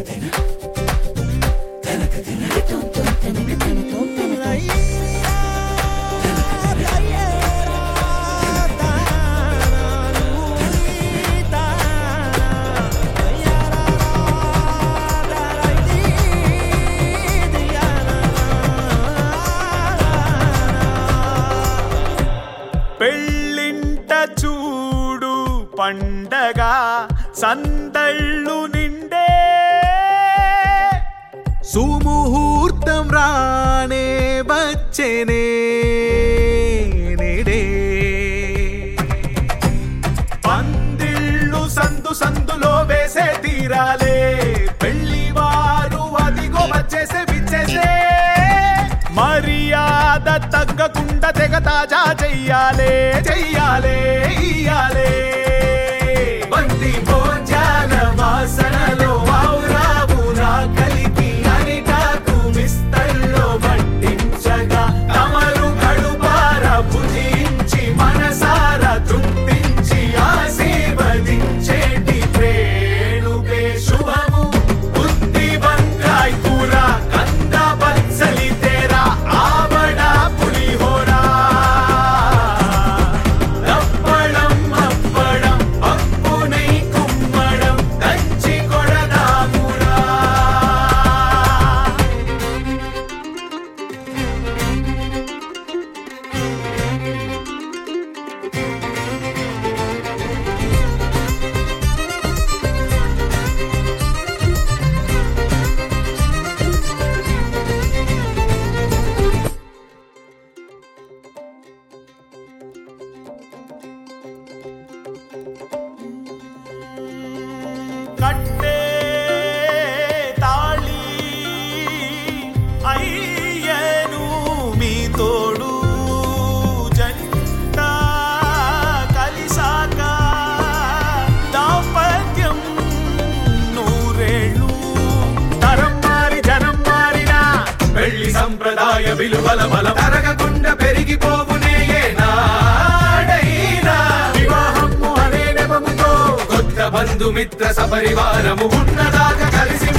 పెళ్ళింట చూడు పండగ సందళ్ళు నిండే సుముహూర్తం రానే వచ్చేనే నేడే పందిళ్ళు సందు సందులో వేసే తీరాలే పెళ్లి వారు అదిగో వచ్చేసే విచ్చేసే మర్యాద తగ్గకుండా తెగ తాజా చెయ్యాలే చెయ్యాలే ఇయ్యాలే బంది భోజాల వాసనలో వావురావురా కలిపి అరిటాకు విస్తల్లో పట్టించగా తమరు కడుపార భుజించి మనసార తృప్తించి ఆశీర్వదించేటి ప్రేణుకే శుభము బుద్ధి వంకాయ్ కూర కంద బత్సలి తేరా ఆవడ పులిహోరా దప్పడం అప్పడం పప్పు నెయ్యి కుమ్మడం దంచి కొడదామురా కట్టే తాళి అయ్యను మీ తోడు జంట కలిసాక దాంపత్యం నూరేళ్ళు తరం మారి జనం మారినా పెళ్లి సంప్రదాయ విలువల బలం తరగకుండా పెరిగిపోవునే ఏనాడైనా వివాహము అనే నెపముతో కొత్త బంధుమిత్ర సపరివారము ఉన్నదాకా కలిసి